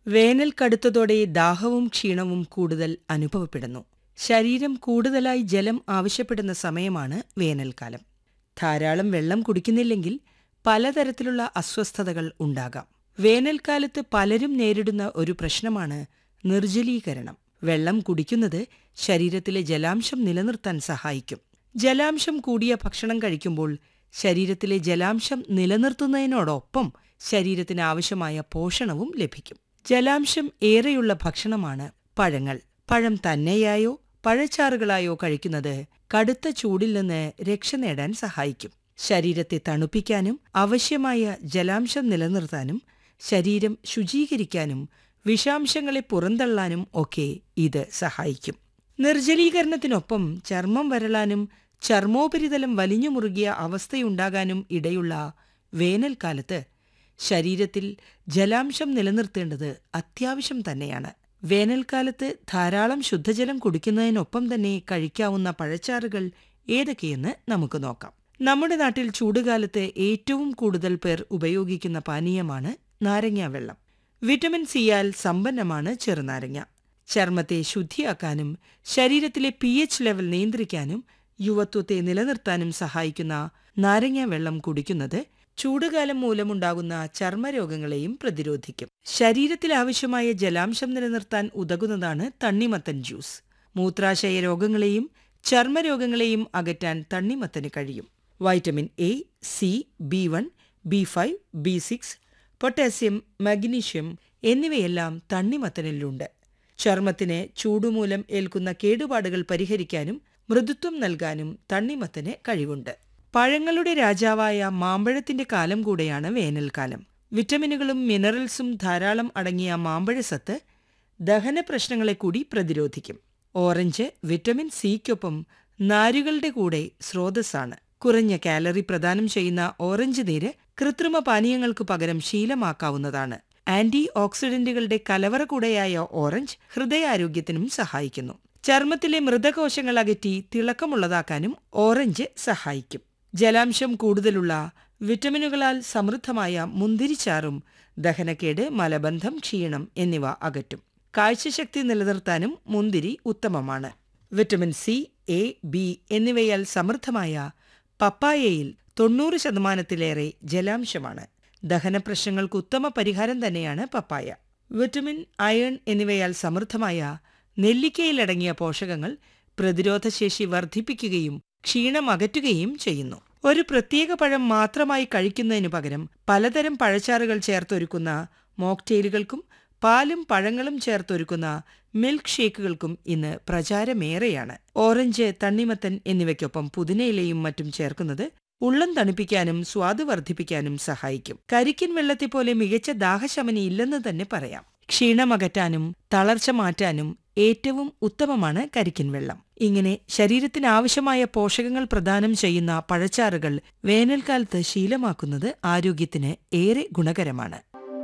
വേനൽ കടുത്തതോടെ ദാഹവും ക്ഷീണവും കൂടുതൽ അനുഭവപ്പെടുന്നു ശരീരം കൂടുതലായി ജലം ആവശ്യപ്പെടുന്ന സമയമാണ് വേനൽക്കാലം ധാരാളം വെള്ളം കുടിക്കുന്നില്ലെങ്കിൽ പലതരത്തിലുള്ള അസ്വസ്ഥതകൾ ഉണ്ടാകാം വേനൽക്കാലത്ത് പലരും നേരിടുന്ന ഒരു പ്രശ്നമാണ് നിർജ്ജലീകരണം വെള്ളം കുടിക്കുന്നത് ശരീരത്തിലെ ജലാംശം നിലനിർത്താൻ സഹായിക്കും ജലാംശം കൂടിയ ഭക്ഷണം കഴിക്കുമ്പോൾ ശരീരത്തിലെ ജലാംശം നിലനിർത്തുന്നതിനോടൊപ്പം ശരീരത്തിന് ആവശ്യമായ പോഷണവും ലഭിക്കും ജലാംശം ഏറെയുള്ള ഭക്ഷണമാണ് പഴങ്ങൾ പഴം തന്നെയായോ പഴച്ചാറുകളായോ കഴിക്കുന്നത് കടുത്ത ചൂടിൽ നിന്ന് രക്ഷ നേടാൻ സഹായിക്കും ശരീരത്തെ തണുപ്പിക്കാനും ആവശ്യമായ ജലാംശം നിലനിർത്താനും ശരീരം ശുചീകരിക്കാനും വിഷാംശങ്ങളെ പുറന്തള്ളാനും ഒക്കെ ഇത് സഹായിക്കും നിർജ്ജലീകരണത്തിനൊപ്പം ചർമ്മം വരളാനും ചർമ്മോപരിതലം വലിഞ്ഞു മുറുകിയ അവസ്ഥയുണ്ടാകാനും ഇടയുള്ള വേനൽക്കാലത്ത് ശരീരത്തിൽ ജലാംശം നിലനിർത്തേണ്ടത് അത്യാവശ്യം തന്നെയാണ് വേനൽക്കാലത്ത് ധാരാളം ശുദ്ധജലം കുടിക്കുന്നതിനൊപ്പം തന്നെ കഴിക്കാവുന്ന പഴച്ചാറുകൾ ഏതൊക്കെയെന്ന് നമുക്ക് നോക്കാം നമ്മുടെ നാട്ടിൽ ചൂടുകാലത്ത് ഏറ്റവും കൂടുതൽ പേർ ഉപയോഗിക്കുന്ന പാനീയമാണ് നാരങ്ങാ വെള്ളം വിറ്റമിൻ സിയാൽ സമ്പന്നമാണ് ചെറുനാരങ്ങ ചർമ്മത്തെ ശുദ്ധിയാക്കാനും ശരീരത്തിലെ പി എച്ച് ലെവൽ നിയന്ത്രിക്കാനും യുവത്വത്തെ നിലനിർത്താനും സഹായിക്കുന്ന നാരങ്ങാ വെള്ളം കുടിക്കുന്നത് ചൂടുകാലം മൂലമുണ്ടാകുന്ന ചർമ്മരോഗങ്ങളെയും പ്രതിരോധിക്കും ശരീരത്തിൽ ആവശ്യമായ ജലാംശം നിലനിർത്താൻ ഉതകുന്നതാണ് തണ്ണിമത്തൻ ജ്യൂസ് മൂത്രാശയ രോഗങ്ങളെയും ചർമ്മരോഗങ്ങളെയും അകറ്റാൻ തണ്ണിമത്തന് കഴിയും vitamin A C B one B five B six potassium magnesium എന്നിവയെല്ലാം തണ്ണിമത്തനിലുണ്ട് ചർമ്മത്തിന് ചൂടുമൂലം ഏൽക്കുന്ന കേടുപാടുകൾ പരിഹരിക്കാനും മൃദുത്വം നൽകാനും തണ്ണിമത്തന് കഴിവുണ്ട് പഴങ്ങളുടെ രാജാവായ മാമ്പഴത്തിന്റെ കാലം കൂടെയാണ് വേനൽക്കാലം വിറ്റമിനുകളും മിനറൽസും ധാരാളം അടങ്ങിയ മാമ്പഴസത്ത് ദഹന പ്രശ്നങ്ങളെ കൂടി പ്രതിരോധിക്കും ഓറഞ്ച് വിറ്റമിൻ സിക്കൊപ്പം നാരുകളുടെ കൂടെ സ്രോതസ്സാണ് കുറഞ്ഞ കാലറി പ്രദാനം ചെയ്യുന്ന ഓറഞ്ച് നീര് കൃത്രിമ പാനീയങ്ങൾക്ക് പകരം ശീലമാക്കാവുന്നതാണ് ആന്റി ഓക്സിഡന്റുകളുടെ കലവറ കൂടെയായ ഓറഞ്ച് ഹൃദയാരോഗ്യത്തിനും സഹായിക്കുന്നു ചർമ്മത്തിലെ മൃതകോശങ്ങൾ അകറ്റി തിളക്കമുള്ളതാക്കാനും ഓറഞ്ച് സഹായിക്കും ജലാംശം കൂടുതലുള്ള വിറ്റമിനുകളാൽ സമൃദ്ധമായ മുന്തിരിച്ചാറും ദഹനക്കേട് മലബന്ധം ക്ഷീണം എന്നിവ അകറ്റും കാഴ്ചശക്തി നിലനിർത്താനും മുന്തിരി ഉത്തമമാണ് വിറ്റമിൻ സി എ ബി എന്നിവയാൽ സമൃദ്ധമായ പപ്പായയിൽ തൊണ്ണൂറ് ശതമാനത്തിലേറെ ജലാംശമാണ് ദഹന പ്രശ്നങ്ങൾക്ക് ഉത്തമ പരിഹാരം തന്നെയാണ് പപ്പായ വിറ്റമിൻ അയൺ എന്നിവയാൽ സമൃദ്ധമായ നെല്ലിക്കയിലടങ്ങിയ പോഷകങ്ങൾ പ്രതിരോധശേഷി വർദ്ധിപ്പിക്കുകയും ക്ഷീണം അകറ്റുകയും ചെയ്യുന്നു ഒരു പ്രത്യേക പഴം മാത്രമായി കഴിക്കുന്നതിനു പകരം പലതരം പഴച്ചാറുകൾ ചേർത്തൊരുക്കുന്ന മോക്ടെയിലുകൾക്കും പാലും പഴങ്ങളും ചേർത്തൊരുക്കുന്ന മിൽക്ക് ഷേക്കുകൾക്കും ഇന്ന് പ്രചാരമേറെയാണ് ഓറഞ്ച് തണ്ണിമത്തൻ എന്നിവയ്ക്കൊപ്പം പുതിനയിലയും മറ്റും ചേർക്കുന്നത് ഉള്ളം തണുപ്പിക്കാനും സ്വാദ് വർദ്ധിപ്പിക്കാനും സഹായിക്കും കരിക്കിൻ വെള്ളത്തെ പോലെ മികച്ച ദാഹശമനി ഇല്ലെന്ന് തന്നെ പറയാം ക്ഷീണമകറ്റാനും തളർച്ച മാറ്റാനും ഏറ്റവും ഉത്തമമാണ് കരിക്കിൻ വെള്ളം ഇങ്ങനെ ശരീരത്തിന് ആവശ്യമായ പോഷകങ്ങൾ പ്രദാനം ചെയ്യുന്ന പഴച്ചാറുകൾ വേനൽക്കാലത്ത് ശീലമാക്കുന്നത് ആരോഗ്യത്തിന് ഏറെ ഗുണകരമാണ്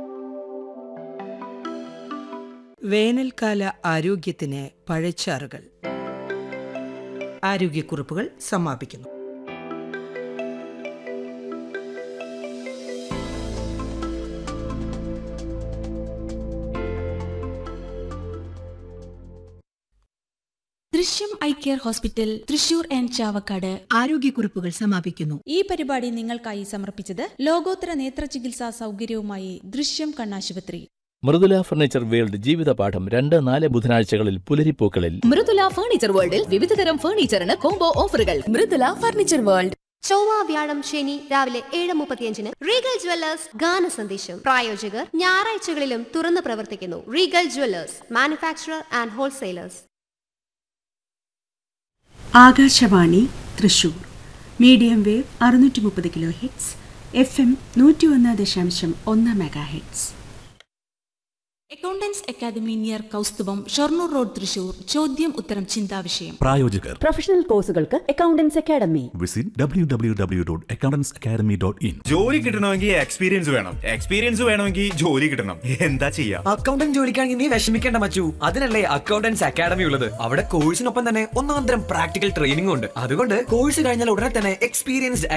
വേനൽക്കാല ആരോഗ്യത്തിന് പഴച്ചാറുകൾ ആരോഗ്യക്കുറിപ്പുകൾ സമാപിക്കുന്നു Drishyam eye care hospital Thrissur and Chavakkad ആരോഗ്യക്കുറിപ്പുകൾ സമാപിക്കുന്നു ഈ പരിപാടി നിങ്ങൾക്കായി സമർപ്പിച്ചത് ലോകോത്തര നേത്ര ചികിത്സാ സൗകര്യവുമായി ദൃശ്യം കണ്ണാശുപത്രി മൃദുല ഫർണിച്ചർ വേൾഡ് ജീവിതപാഠം രണ്ട് നാല് ബുധനാഴ്ചകളിൽ പുലരിപ്പൂക്കളിൽ മൃദുല ഫർണിച്ചർ വേൾഡിൽ വിവിധതരം ഫർണിച്ചറിന് കോംബോ ഓഫറുകൾ മൃദുല ഫർണിച്ചർ വേൾഡ് ചൊവ്വ വ്യാഴം ശനി രാവിലെ ഏഴ് മുപ്പത്തിയഞ്ചിന് റീഗൽ ജ്വല്ലേഴ്സ് ഗാന സന്ദേശം പ്രായോജകർ ഞായറാഴ്ചകളിലും തുറന്നു പ്രവർത്തിക്കുന്നു Regal jewellers manufacturer and wholesalers Akashvani Thrissur medium wave അറുന്നൂറ്റി മുപ്പത് കിലോ ഹിറ്റ്സ് എഫ് എം നൂറ്റി ഒന്ന് ദശാംശം ഒന്ന് mega hits accountants academy near Kausthubham Shoranur road Thrissur ചോദ്യം ഉത്തരം ചിന്താവിഷയം പ്രായോജകർ പ്രൊഫഷണൽ കോഴ്സുകൾക്ക് accountants academy visit W W W dot accountants academy dot in ജോലി കിട്ടണമെങ്കിൽ എക്സ്പീരിയൻസ് വേണം എക്സ്പീരിയൻസ് വേണമെങ്കിൽ ജോലി കിട്ടണം എന്താ ചെയ്യാ അക്കൗണ്ടന്റ് ജോലിക്കാണെങ്കിൽ നീ വിഷമിക്കേണ്ട മച്ചു അതിനല്ലേ അക്കൗണ്ടൻസ് അക്കാദമി ഉള്ളത് അവിടെ കോഴ്സിനൊപ്പം തന്നെ ഒന്നാന്തരം പ്രാക്ടിക്കൽ ട്രെയിനിംഗ് ഉണ്ട് അതുകൊണ്ട് കോഴ്സ് കഴിഞ്ഞാൽ ഉടനെ തന്നെ എക്സ്പീരിയൻസ്ഡ്